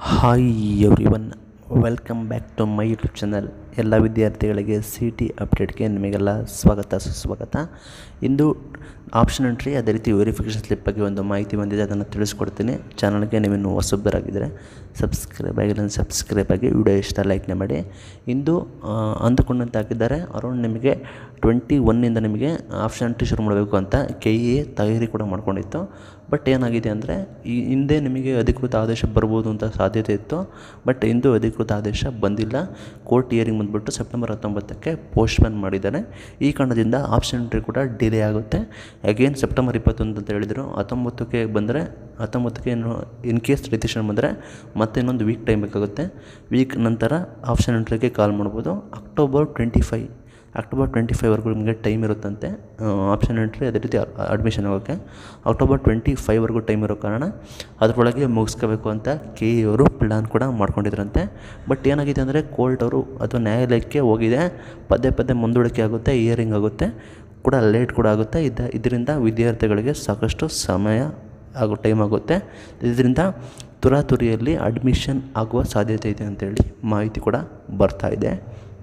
hi everyone welcome back to my YouTube channel ಎಲ್ಲ ವಿದ್ಯಾರ್ಥಿಗಳಿಗೆ C T ಅಪ್ಡೇಟ್ಗೆ ನಿಮಗೆಲ್ಲ ಸ್ವಾಗತ ಸುಸ್ವಾಗತ ಇಂದು ಆಪ್ಷನ್ ಎಂಟ್ರಿ ಅದೇ ರೀತಿ ವೆರಿಫಿಕೇಷನ್ ಸ್ಲಿಪ್ ಬಗ್ಗೆ ಒಂದು ಮಾಹಿತಿ ಬಂದಿದೆ ಅದನ್ನು ತಿಳಿಸ್ಕೊಡ್ತೀನಿ ಚಾನಲ್ಗೆ ನೀವಿನ್ನು ಹೊಸಬರಾಗಿದ್ದರೆ ಸಬ್ಸ್ಕ್ರೈಬ್ ಆಗಿಲ್ಲ ಸಬ್ಸ್ಕ್ರೈಬ್ ಆಗಿ ವಿಡಿಯೋ ಇಷ್ಟ ಲೈಕ್ನ ಮಾಡಿ ಇಂದು ಆ, ಅಂದುಕೊಂಡಂತೆ ಹಾಕಿದ್ದಾರೆ ಅರೌಂಡ್ ನಿಮಗೆ ಟ್ವೆಂಟಿ ಒನ್ನಿಂದ ನಿಮಗೆ ಆಪ್ಷನ್ ಎಂಟ್ರಿ ಶುರು ಮಾಡಬೇಕು ಅಂತ ಕೆ ಇ ಎ ತಯಾರಿ ಕೂಡ ಮಾಡ್ಕೊಂಡಿತ್ತು ಬಟ್ ಏನಾಗಿದೆ ಅಂದರೆ ಈ ಹಿಂದೆ ನಿಮಗೆ ಅಧಿಕೃತ ಆದೇಶ ಬರ್ಬೋದು ಅಂತ ಸಾಧ್ಯತೆ ಇತ್ತು ಬಟ್ ಇಂದು ಅಧಿಕೃತ ಆದೇಶ ಬಂದಿಲ್ಲ ಕೋರ್ಟ್ ಹಿಯರಿಂಗ್ ಬಂದುಬಿಟ್ಟು ಸೆಪ್ಟೆಂಬರ್ ಹತ್ತೊಂಬತ್ತಕ್ಕೆ ಪೋಸ್ಟ್ಪೋನ್ ಮಾಡಿದ್ದಾರೆ ಈ ಕಾರಣದಿಂದ ಆಪ್ಷನ್ ಎಂಟ್ರಿ ಕೂಡ ಡಿಲೇ ಆಗುತ್ತೆ ಅಗೇನ್ ಸೆಪ್ಟೆಂಬರ್ ಇಪ್ಪತ್ತೊಂದು ಅಂತ ಹೇಳಿದರು ಹತ್ತೊಂಬತ್ತಕ್ಕೆ ಬಂದರೆ ಹತ್ತೊಂಬತ್ತಕ್ಕೆ ಏನು ಇನ್ ಕೇಸ್ ರಿತಿಷನ್ ಬಂದರೆ ಮತ್ತೆ ಇನ್ನೊಂದು ವೀಕ್ ಟೈಮ್ ಬೇಕಾಗುತ್ತೆ ವೀಕ್ ನಂತರ ಆಪ್ಷನ್ ಎಂಟ್ರಿಗೆ ಕಾಲ್ ಮಾಡ್ಬೋದು October twenty five October twenty ಫೈವ್ವರೆಗೂ ನಿಮಗೆ ಟೈಮ್ ಇರುತ್ತಂತೆ ಆಪ್ಷನ್ ಎಂಟ್ರಿ ಅದೇ ರೀತಿ ಅಡ್ಮಿಷನ್ ಆಗೋಕ್ಕೆ ಅಕ್ಟೋಬರ್ ಟ್ವೆಂಟಿ ಫೈವ್ವರೆಗೂ ಟೈಮ್ ಇರೋ ಕಾರಣ ಅದರೊಳಗೆ ಮುಗಿಸ್ಕೋಬೇಕು ಅಂತ ಕೆ ಇ ಅವರು ಪ್ಲ್ಯಾನ್ ಕೂಡ ಮಾಡ್ಕೊಂಡಿದ್ರಂತೆ ಬಟ್ ಏನಾಗಿದೆ ಅಂದರೆ ಕೋರ್ಟ್ ಅವರು ಅಥವಾ ನ್ಯಾಯಾಲಯಕ್ಕೆ ಹೋಗಿದೆ ಪದೇ ಪದೇ ಮುಂದೂಡಿಕೆ ಆಗುತ್ತೆ ಇಯರಿಂಗ್ ಆಗುತ್ತೆ ಕೂಡ ಲೇಟ್ ಕೂಡ ಆಗುತ್ತೆ ಇದ ಇದರಿಂದ ವಿದ್ಯಾರ್ಥಿಗಳಿಗೆ ಸಾಕಷ್ಟು ಸಮಯ ಹಾಗೂ ಟೈಮ್ ಆಗುತ್ತೆ ಇದರಿಂದ ತುರಾತುರಿಯಲ್ಲಿ ಅಡ್ಮಿಷನ್ ಆಗುವ ಸಾಧ್ಯತೆ ಇದೆ ಅಂತೇಳಿ ಮಾಹಿತಿ ಕೂಡ ಬರ್ತಾ ಇದೆ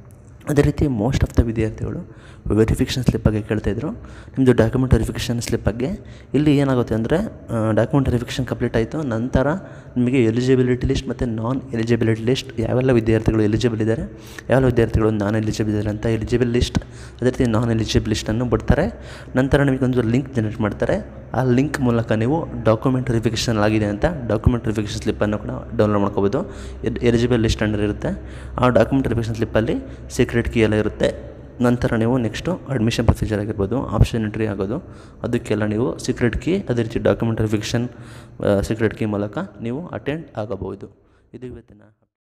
ಅದೇ ರೀತಿ ಮೋಸ್ಟ್ ಆಫ್ ದ ವಿದ್ಯಾರ್ಥಿಗಳು ವೆರಿಫಿಕೇಷನ್ ಸ್ಲಿಪ್ ಬಗ್ಗೆ ಕೇಳ್ತಾಯಿದ್ರು ನಿಮ್ಮದು ಡಾಕ್ಯುಮೆಂಟ್ ವೆರಿಫಿಕೇಷನ್ ಸ್ಲಿಪ್ ಬಗ್ಗೆ ಇಲ್ಲಿ ಏನಾಗುತ್ತೆ ಅಂದರೆ ಡಾಕ್ಯುಮೆಂಟ್ ವೆರಿಫಿಕೇಷನ್ ಕಂಪ್ಲೀಟ್ ಆಯಿತು ನಂತರ ನಿಮಗೆ ಎಲಿಜಿಬಿಲಿಟಿ ಲಿಸ್ಟ್ ಮತ್ತು ನಾನ್ ಎಲಿಜಿಬಿಲಿಟಿ ಲಿಸ್ಟ್ ಯಾವೆಲ್ಲ ವಿದ್ಯಾರ್ಥಿಗಳು ಎಲಿಜಿಬಲ್ ಇದ್ದಾರೆ ಯಾವೆಲ್ಲ ವಿದ್ಯಾರ್ಥಿಗಳು ನಾನ್ ಎಲಿಜಿಬಲ್ ಇದ್ದಾರೆ ಅಂತ ಎಲಿಜಿಬಲ್ ಲಿಸ್ಟ್ ಅದೇ ರೀತಿ ನಾನ್ ಎಲಿಜಿಬಲ್ ಲಿಸ್ಟನ್ನು ಬಿಡ್ತಾರೆ ನಂತರ ನಿಮಗೊಂದು ಲಿಂಕ್ ಜನರೇಟ್ ಮಾಡ್ತಾರೆ ಆ ಲಿಂಕ್ ಮೂಲಕ ನೀವು ಡಾಕ್ಯುಮೆಂಟ್ ವೆರಿಫಿಕೇಷನ್ ಆಗಿದೆ ಅಂತ ಡಾಕ್ಯುಮೆಂಟ್ ವೆರಿಫಿಕೇಷನ್ ಸ್ಲಿಪ್ಪನ್ನು ಕೂಡ ಡೌನ್ಲೋಡ್ ಮಾಡ್ಕೋಬೋದು ಎಲಿಜಿಬಲ್ ಲಿಸ್ಟ್ ಅಂಡರ್ ಇರುತ್ತೆ ಆ ಡಾಕ್ಯುಮೆಂಟ್ ವೆರಿಫಿಕೇಷನ್ ಸ್ಲಿಪ್ಪಲ್ಲಿ ಸೀಕ್ರೆಟ್ ಕೀ ಎಲ್ಲ ಇರುತ್ತೆ ನಂತರ ನೀವು ನೆಕ್ಸ್ಟು ಅಡ್ಮಿಷನ್ ಪ್ರೊಸೀಜರ್ ಆಗಿರ್ಬೋದು ಆಪ್ಷನ್ ಎಂಟ್ರಿ ಆಗೋದು ಅದಕ್ಕೆಲ್ಲ ನೀವು ಸೀಕ್ರೆಟ್ ಕೀ ಅದೇ ರೀತಿ ಡಾಕ್ಯುಮೆಂಟ್ ವೆರಿಫಿಕೇಷನ್ ಸೀಕ್ರೆಟ್ ಕೀ ಮೂಲಕ ನೀವು ಅಟೆಂಡ್ ಆಗಬಹುದು ಇದು ಇವತ್ತಿನ